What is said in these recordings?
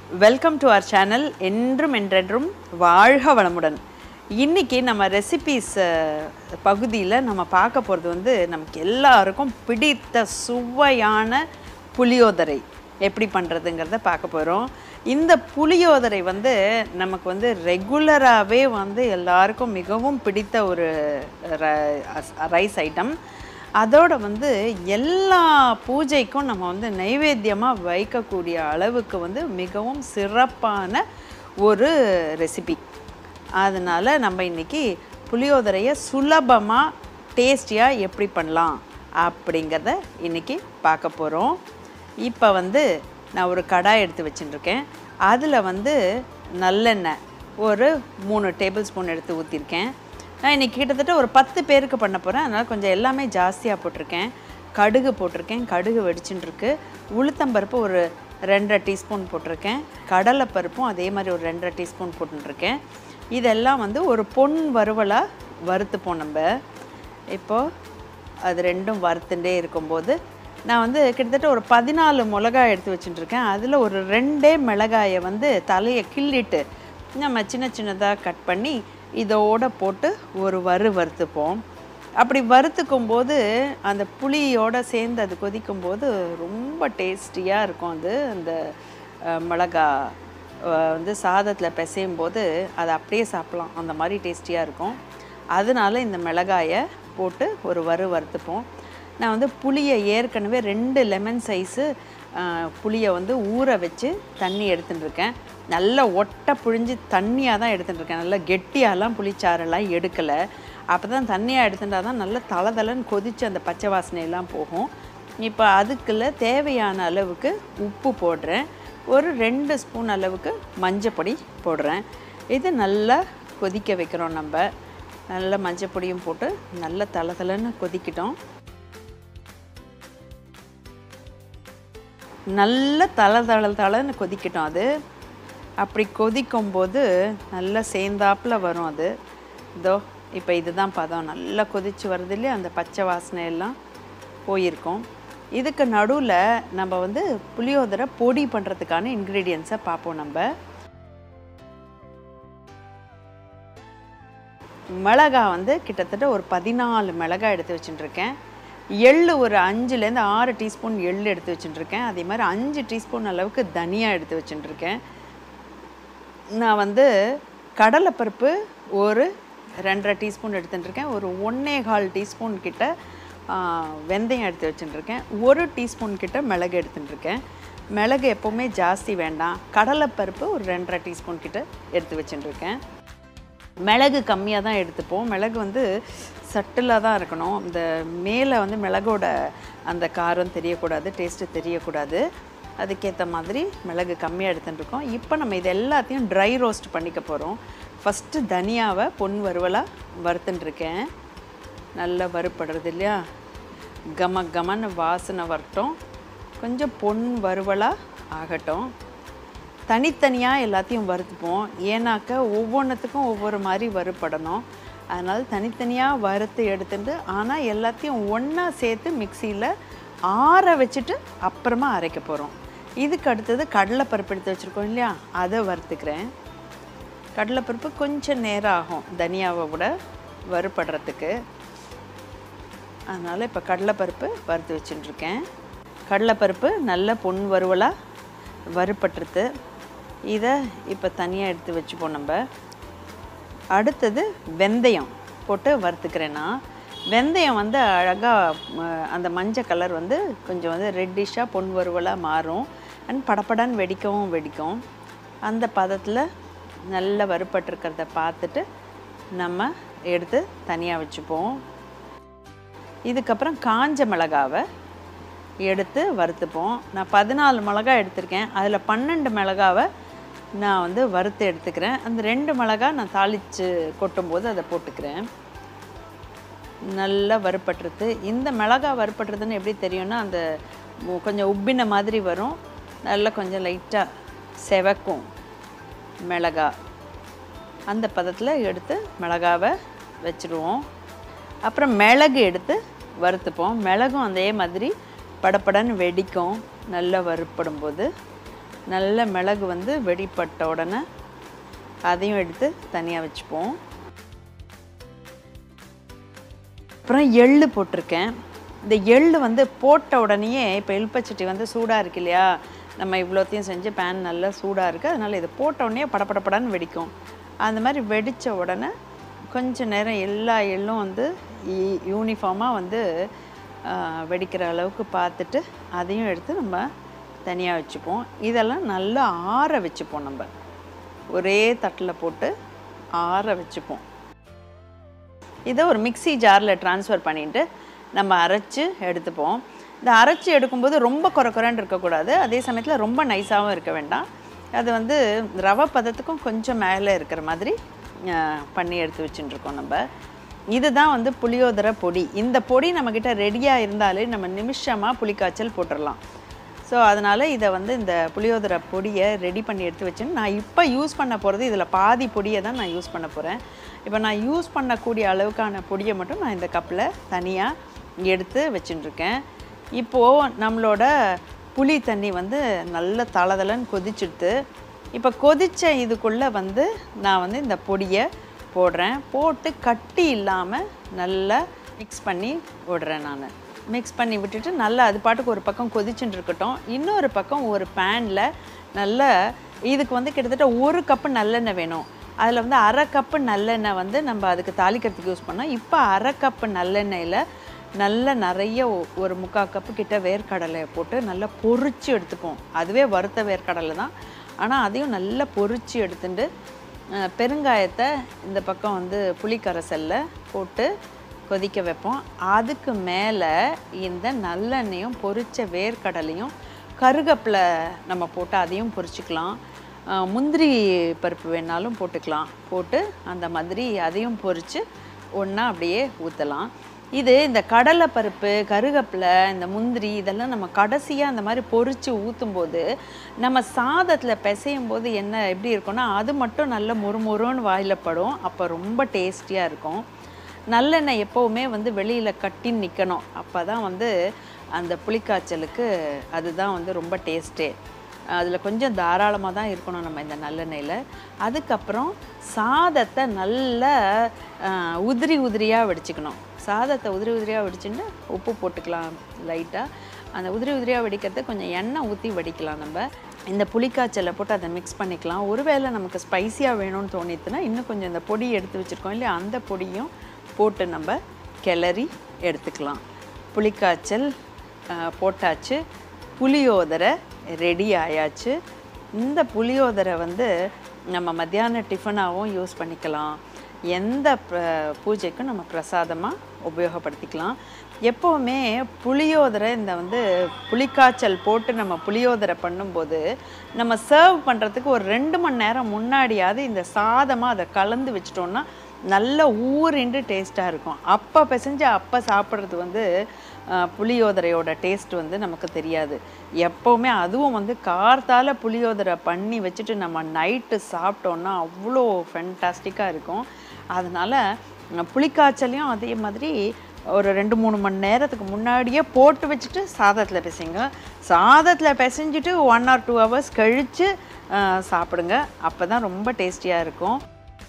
welcome to our channel என்றும் என்றென்றும் வாழ்க வளமுடன் இன்னைக்கு நம்ம ரெசிபீஸ் பகுதியில் நம்ம பார்க்க போகிறது வந்து நமக்கு எல்லாருக்கும் பிடித்த சுவையான புளியோதரை எப்படி பண்ணுறதுங்கிறத பார்க்க போகிறோம் இந்த புளியோதரை வந்து நமக்கு வந்து ரெகுலராகவே வந்து எல்லாருக்கும் மிகவும் பிடித்த ஒரு ரைஸ் ஐட்டம் அதோட வந்து எல்லா பூஜைக்கும் நம்ம வந்து நைவேத்தியமாக வைக்கக்கூடிய அளவுக்கு வந்து மிகவும் சிறப்பான ஒரு ரெசிபி அதனால் நம்ம இன்றைக்கி புளியோதரையை சுலபமாக டேஸ்டியாக எப்படி பண்ணலாம் அப்படிங்கிறத இன்றைக்கி பார்க்க போகிறோம் இப்போ வந்து நான் ஒரு கடாய் எடுத்து வச்சுட்டுருக்கேன் அதில் வந்து நல்லெண்ணெய் ஒரு மூணு டேபிள் ஸ்பூன் எடுத்து ஊற்றிருக்கேன் நான் இன்றைக்கி கிட்டத்தட்ட ஒரு பத்து பேருக்கு பண்ண போகிறேன் அதனால் கொஞ்சம் எல்லாமே ஜாஸ்தியாக போட்டிருக்கேன் கடுகு போட்டிருக்கேன் கடுகு வெடிச்சுட்டுருக்கு உளுத்தம்பருப்பு ஒரு ரெண்டரை டீஸ்பூன் போட்டிருக்கேன் கடலைப்பருப்பும் அதே மாதிரி ஒரு ரெண்டரை டீஸ்பூன் போட்டுருக்கேன் இதெல்லாம் வந்து ஒரு பொன் வறுவலாக வறுத்துப்போம் நம்ம இப்போது அது ரெண்டும் வறுத்துட்டே இருக்கும்போது நான் வந்து கிட்டத்தட்ட ஒரு பதினாலு மிளகாய் எடுத்து வச்சுட்டுருக்கேன் அதில் ஒரு ரெண்டே மிளகாயை வந்து தலையை கிள்ளிட்டு நம்ம சின்ன சின்னதாக கட் பண்ணி இதோட போட்டு ஒரு வறு வறுத்துப்போம் அப்படி வறுத்துக்கும் போது அந்த புளியோட சேர்ந்து அது கொதிக்கும் போது ரொம்ப டேஸ்டியாக இருக்கும் அது அந்த அஹ், மிளகா அஹ், வந்து சாதத்தில் பிசையும் போது அதை அப்படியே சாப்பிட்லாம் அந்த மாதிரி டேஸ்டியாக இருக்கும் அதனால இந்த மிளகாயை போட்டு ஒரு வறு வறுத்துப்போம் நான் வந்து புளியை ஏற்கனவே ரெண்டு லெமன் சைஸு புளியை வந்து ஊற வச்சு தண்ணி எடுத்துட்டு இருக்கேன் நல்லா ஒட்டை புழிஞ்சு தண்ணியாக தான் எடுத்துட்டு இருக்கேன் நல்லா கெட்டியாலாம் புளிச்சாரெல்லாம் எடுக்கலை அப்போ தான் தண்ணியாக எடுத்துட்டா தான் நல்லா தலை தலைன்னு கொதித்து அந்த பச்சை வாசனையெல்லாம் போகும் இப்போ அதுக்குள்ள தேவையான அளவுக்கு உப்பு போடுறேன் ஒரு ரெண்டு ஸ்பூன் அளவுக்கு மஞ்சப்பொடி போடுறேன் இது நல்லா கொதிக்க வைக்கிறோம் நம்ம நல்ல மஞ்சப்பொடியும் போட்டு நல்லா தலை தலைன்னு கொதிக்கிட்டோம் நல்ல தலை தலை தலைன்னு கொதிக்கட்டும் அது அப்படி கொதிக்கும் போது நல்லா சேர்ந்தாப்புல வரும் அது இதோ இப்போ இதுதான் பதம் நல்லா கொதிச்சு வருது இல்லையா அந்த பச்சை வாசனை எல்லாம் போயிருக்கும் இதுக்கு நடுவில் நம்ம வந்து புளியோதரை பொடி பண்ணுறதுக்கான இன்க்ரீடியன்ஸை பார்ப்போம் நம்ம மிளகா வந்து கிட்டத்தட்ட ஒரு பதினாலு மிளகாய் எடுத்து வச்சுட்டுருக்கேன் எள்ளு ஒரு அஞ்சுலேருந்து ஆறு டீஸ்பூன் எள்ளு எடுத்து வச்சுட்டுருக்கேன் அதே மாதிரி அஞ்சு டீஸ்பூன் அளவுக்கு தனியா எடுத்து வச்சுட்டுருக்கேன் நான் வந்து கடலைப்பருப்பு ஒரு ரெண்டரை டீஸ்பூன் எடுத்துட்டுருக்கேன் ஒரு ஒன்றே கால் டீஸ்பூன் கிட்ட ஆ, வெந்தயம் எடுத்து வச்சுட்டுருக்கேன் ஒரு டீஸ்பூன் கிட்ட மிளகு எடுத்துட்டுருக்கேன் மிளகு எப்போவுமே ஜாஸ்தி வேண்டாம் கடலைப்பருப்பு ஒரு ரெண்டரை டீஸ்பூன் கிட்ட எடுத்து வச்சுட்டுருக்கேன் மிளகு கம்மியாக தான் எடுத்துப்போம் மிளகு வந்து சட்டிலாக தான் இருக்கணும் இந்த மேலே வந்து மிளகோட அந்த காரம் தெரியக்கூடாது டேஸ்ட்டு தெரியக்கூடாது அதுக்கேற்ற மாதிரி மிளகு கம்மியாக எடுத்துட்டு இருக்கோம் இப்போ நம்ம இது எல்லாத்தையும் ட்ரை ரோஸ்ட் பண்ணிக்க போகிறோம் ஃபஸ்ட்டு தனியாவை பொன் வறுவலாக வறுத்துட்டுருக்கேன் நல்லா வறுப்படுறது இல்லையா கம கமன்னு வாசனை வரட்டும் கொஞ்சம் பொன் வறுவலாக ஆகட்டும் தனித்தனியாக எல்லாத்தையும் வறுத்துப்போம் ஏன்னாக்க ஒவ்வொன்றுத்துக்கும் ஒவ்வொரு மாதிரி வறுப்படணும் அதனால் தனித்தனியாக வறுத்து எடுத்துட்டு ஆனால் எல்லாத்தையும் ஒன்றா சேர்த்து மிக்சியில் ஆற வச்சுட்டு அப்புறமா அரைக்க போகிறோம் இதுக்கு அடுத்தது கடலைப்பருப்பு எடுத்து வச்சுருக்கோம் இல்லையா அதை வறுத்துக்கிறேன் கடலைப்பருப்பு கொஞ்சம் நேரம் ஆகும் தனியாவை விட வறுபடுறதுக்கு அதனால் இப்போ கடலைப்பருப்பு வறுத்து வச்சுட்டுருக்கேன் கடலைப்பருப்பு நல்ல பொன் வறுவலாக வறுபட்டுருது இதை இப்போ தனியாக எடுத்து வச்சுப்போம் நம்ம அடுத்தது வெந்தயம் போட்டு வறுத்துக்கிறேன்னா வெந்தயம் வந்து அழகாக அந்த மஞ்சள் கலர் வந்து கொஞ்சம் வந்து ரெட்டிஷாக பொன் வறுவலாக மாறும் அண்ட் படபடன்னு வெடிக்கவும் வெடிக்கும் அந்த பதத்தில் நல்லா வறுபட்டிருக்கிறத பார்த்துட்டு நம்ம எடுத்து தனியாக வச்சுப்போம் இதுக்கப்புறம் காஞ்ச மிளகாவை எடுத்து வறுத்துப்போம் நான் பதினாலு மிளகாய் எடுத்திருக்கேன் அதில் பன்னெண்டு மிளகாவை நான் வந்து வறுத்து எடுத்துக்கிறேன் அந்த ரெண்டு மிளகாய் நான் தாளித்து கொட்டும்போது அதை போட்டுக்கிறேன் நல்லா வறுபட்டுருது இந்த மிளகா வறுபட்டுறதுன்னு எப்படி தெரியும்னா அந்த மு- கொஞ்சம் உப்பின மாதிரி வரும் நல்லா கொஞ்சம் லைட்டாக செவக்கும் மிளகா அந்த பதத்தில் எடுத்து மிளகாவை வச்சுடுவோம் அப்புறம் மிளகு எடுத்து வறுத்துப்போம் மிளகும் அதே மாதிரி படபடன்னு வெடிக்கும் நல்லா வறுப்படும் போது நல்ல மிளகு வந்து வெடிப்பட்ட உடனே அதையும் எடுத்து தனியாக வச்சுப்போம் அப்புறம் எள்ளு போட்டிருக்கேன் இந்த எள்ளு வந்து போட்ட உடனேயே இப்போ எலுப்பச்சட்டி வந்து சூடாக இருக்கு இல்லையா நம்ம இவ்வளோத்தையும் செஞ்சு பேன் நல்லா சூடாக இருக்குது அதனால் இது போட்ட உடனே படபடப்படன்னு வெடிக்கும் அந்த மாதிரி வெடித்த உடனே கொஞ்ச நேரம் எல்லா எள்ளும் வந்து யூனிஃபார்மாக வந்து ஆ, வெடிக்கிற அளவுக்கு பார்த்துட்டு அதையும் எடுத்து நம்ம தனியாக வச்சுப்போம் இதெல்லாம் நல்லா ஆற வச்சுப்போம் நம்ம ஒரே தட்டில் போட்டு ஆற வச்சுப்போம் இதை ஒரு மிக்ஸி ஜாரில் ட்ரான்ஸ்ஃபர் பண்ணிட்டு நம்ம அரைச்சு எடுத்துப்போம் இந்த அரைச்சி எடுக்கும்போது ரொம்ப குறை குறைன்னு இருக்கக்கூடாது அதே சமயத்தில் ரொம்ப நைஸாகவும் இருக்க வேண்டாம் அது வந்து ரவை பதத்துக்கும் கொஞ்சம் மேலே இருக்கிற மாதிரி அஹ், பண்ணி எடுத்து வச்சுட்டுருக்கோம் நம்ம இதுதான் வந்து புளியோதரை பொடி இந்த பொடி நம்மக்கிட்ட ரெடியாக இருந்தாலே நம்ம நிமிஷமாக புளிக்காய்ச்சல் போட்டுடலாம் ஸோ அதனால் இதை வந்து இந்த புளியோதரை பொடியை ரெடி பண்ணி எடுத்து வச்சுன்னு நான் இப்போ யூஸ் பண்ண போகிறது இதில் பாதி பொடியை தான் நான் யூஸ் பண்ண போகிறேன் இப்போ நான் யூஸ் பண்ணக்கூடிய அளவுக்கான பொடியை மட்டும் நான் இந்த கப்பில் தனியாக எடுத்து வச்சுட்டுருக்கேன் இப்போது நம்மளோட புளி தண்ணி வந்து நல்ல தளதளன்னு கொதிச்சுடுது இப்போ கொதித்த இதுக்குள்ளே வந்து நான் வந்து இந்த பொடியை போடுறேன் போட்டு கட்டி இல்லாமல் நல்லா மிக்ஸ் பண்ணி விடுறேன் நான் மிக்ஸ் பண்ணி விட்டுட்டு நல்லா அது பாட்டுக்கு ஒரு பக்கம் கொதிச்சுட்டு இருக்கட்டும் இன்னொரு பக்கம் ஒரு பேனில் நல்லா இதுக்கு வந்து கிட்டத்தட்ட ஒரு கப்பு நல்லெண்ணெய் வேணும் அதில் வந்து அரை கப்பு நல்லெண்ணெய் வந்து நம்ம அதுக்கு தாளிக்கிறதுக்கு யூஸ் பண்ணோம் இப்போ அரை கப்பு நல்லெண்ணெயில் நல்ல நிறைய ஒ- ஒரு முக்கால் கப்பு கிட்ட வேர்க்கடலையை போட்டு நல்லா பொரிச்சு எடுத்துப்போம் அதுவே வறுத்த வேர்க்கடலை தான் ஆனால் அதையும் நல்லா பொரிச்சு எடுத்துட்டு அஹ், பெருங்காயத்தை இந்த பக்கம் வந்து புளிக்கரைசலில் போட்டு கொதிக்க வைப்போம் அதுக்கு மேலே இந்த நல்லெண்ணெயும் பொரிச்ச வேர்க்கடலையும் கருகப்பில் நம்ம போட்டு அதையும் பொரிச்சுக்கலாம் அஹ் முந்திரி பருப்பு வேணாலும் போட்டுக்கலாம் போட்டு அந்த மாதிரி அதையும் பொரித்து ஒன்றா அப்படியே ஊற்றலாம் இது இந்த கடலை பருப்பு கருகப்பிலை இந்த முந்திரி இதெல்லாம் நம்ம கடைசியாக அந்த மாதிரி பொரித்து ஊற்றும்போது நம்ம சாதத்தில் பிசையும் போது என்ன எப்படி இருக்கும்னா அது மட்டும் நல்ல மொறுமொறுன்னு வாயில் படும் அப்போ ரொம்ப டேஸ்டியாக இருக்கும் நல்லெண்ணெய் எப்போவுமே வந்து வெளியில் கட்டி நிற்கணும் அப்போ தான் வந்து அந்த புளிக்காய்ச்சலுக்கு அதுதான் வந்து ரொம்ப டேஸ்ட்டே அதில் கொஞ்சம் தாராளமாக தான் இருக்கணும் நம்ம இந்த நல்லெண்ணெயில் அதுக்கப்புறம் சாதத்தை நல்லா ஆஹ், உதிரி உதிரியாக வடிச்சுக்கணும் சாதத்தை உதிரி உதிரியாக வடிச்சுட்டு உப்பு போட்டுக்கலாம் லைட்டாக அந்த உதிரி உதிரியாக வடிக்கிறத கொஞ்சம் எண்ணெய் ஊற்றி வடிக்கலாம் நம்ம இந்த புளிக்காய்ச்சலை போட்டு அதை மிக்ஸ் பண்ணிக்கலாம் ஒருவேளை நமக்கு ஸ்பைசியாக வேணும்னு தோணித்துன்னா இன்னும் கொஞ்சம் இந்த பொடி எடுத்து வச்சுருக்கோம் இல்லையா அந்த பொடியும் போட்டு நம்ம கிளறி எடுத்துக்கலாம் புளிக்காய்ச்சல் ஆஹ், போட்டாச்சு புளியோதரை ரெடி ஆயாச்சு இந்த புளியோதரை வந்து நம்ம மத்தியான டிஃபனாகவும் யூஸ் பண்ணிக்கலாம் எந்த ப- பூஜைக்கும் நம்ம பிரசாதமாக உபயோகப்படுத்திக்கலாம் எப்போவுமே புளியோதரை இந்த வந்து புளிக்காய்ச்சல் போட்டு நம்ம புளியோதரை பண்ணும்போது நம்ம சர்வ் பண்ணுறதுக்கு ஒரு ரெண்டு மணி நேரம் முன்னாடியாவது இந்த சாதமாக அதை கலந்து வச்சிட்டோம்னா நல்ல ஊறிண்டு டேஸ்ட்டாக இருக்கும் அப்போ பிசைஞ்சு அப்போ சாப்பிட்றது வந்து அஹ், புளியோதரையோட டேஸ்ட் வந்து நமக்கு தெரியாது எப்போவுமே அதுவும் வந்து கார்த்தால புளியோதரை பண்ணி வச்சுட்டு நம்ம நைட்டு சாப்பிட்டோன்னா அவ்வளோ ஃபென்டாஸ்டிக்காக இருக்கும் அதனால் புளிக்காய்ச்சலையும் அதே மாதிரி ஒரு ரெண்டு மூணு மணி நேரத்துக்கு முன்னாடியே போட்டு வச்சுட்டு சாதத்தில் பிசைங்க சாதத்தில் பிசைஞ்சிட்டு ஒன் ஆர் டூ ஹவர்ஸ் கழித்து சாப்பிடுங்க அப்போ தான் ரொம்ப டேஸ்டியாக இருக்கும்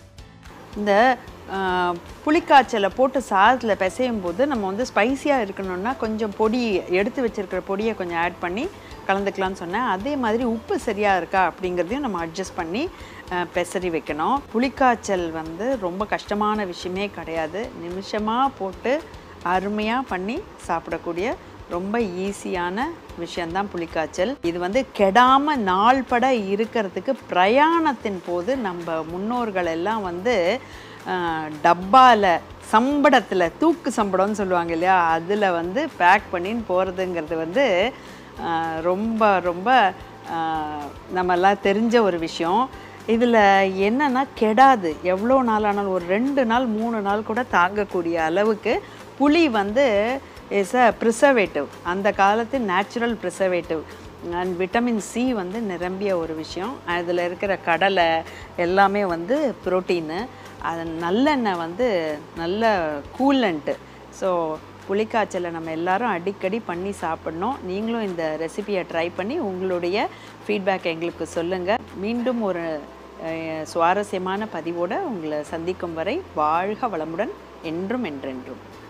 இந்த ஆஹ், புளிக்காய்ச்சலை போட்டு சாதத்தில் பிசையும் போது நம்ம வந்து ஸ்பைசியாக இருக்கணும்னா கொஞ்சம் பொடி எடுத்து வச்சிருக்கிற பொடியை கொஞ்சம் ஆட் பண்ணி கலந்துக்கலாம்னு சொன்னேன் அதே மாதிரி உப்பு சரியாக இருக்கா அப்படிங்கிறதையும் நம்ம அட்ஜஸ்ட் பண்ணி ஆஹ், பெசரி வைக்கணும் புளிக்காய்ச்சல் வந்து ரொம்ப கஷ்டமான விஷயமே கிடையாது நிமிஷமாக போட்டு அருமையாக பண்ணி சாப்பிடக்கூடிய ரொம்ப ஈஸியான விஷயந்தான் புளிக்காய்ச்சல் இது வந்து கெடாம நாள்பட இருக்கிறதுக்கு பிரயாணத்தின் போது நம்ம முன்னோர்கள் எல்லாம் வந்து ஆஹ், டப்பால சம்படத்தில் தூக்கு சம்படம்னு சொல்லுவாங்க இல்லையா அதில் வந்து பேக் பண்ணின்னு போகிறதுங்கிறது வந்து ஆஹ், ரொம்ப ரொம்ப ஆஹ், நம்மெல்லாம் தெரிஞ்ச ஒரு விஷயம் இதில் என்னன்னா கெடாது எவ்வளோ நாள் ஆனாலும் ஒரு ரெண்டு நாள் மூணு நாள் கூட தாங்கக்கூடிய அளவுக்கு புளி வந்து இஸ் அ ப்ரிசர்வேட்டிவ் அந்த காலத்து natural preservative and vitamin C வந்து நிரம்பிய ஒரு விஷயம் அதில் இருக்கிற கடலை எல்லாமே வந்து புரோட்டீனு அது நல்லெண்ணெய் வந்து நல்ல கூலண்ட்டு ஸோ புளிக்காய்ச்சலை நம்ம எல்லாரும் அடிக்கடி பண்ணி சாப்பிடணும் நீங்களும் இந்த ரெசிபியை ட்ரை பண்ணி உங்களுடைய ஃபீட்பேக் எங்களுக்கு சொல்லுங்கள் மீண்டும் ஒரு அஹ், சுவாரஸ்யமான பதிவோடு உங்களை சந்திக்கும் வரை வாழ்க வளமுடன் என்றும் என்றென்றும்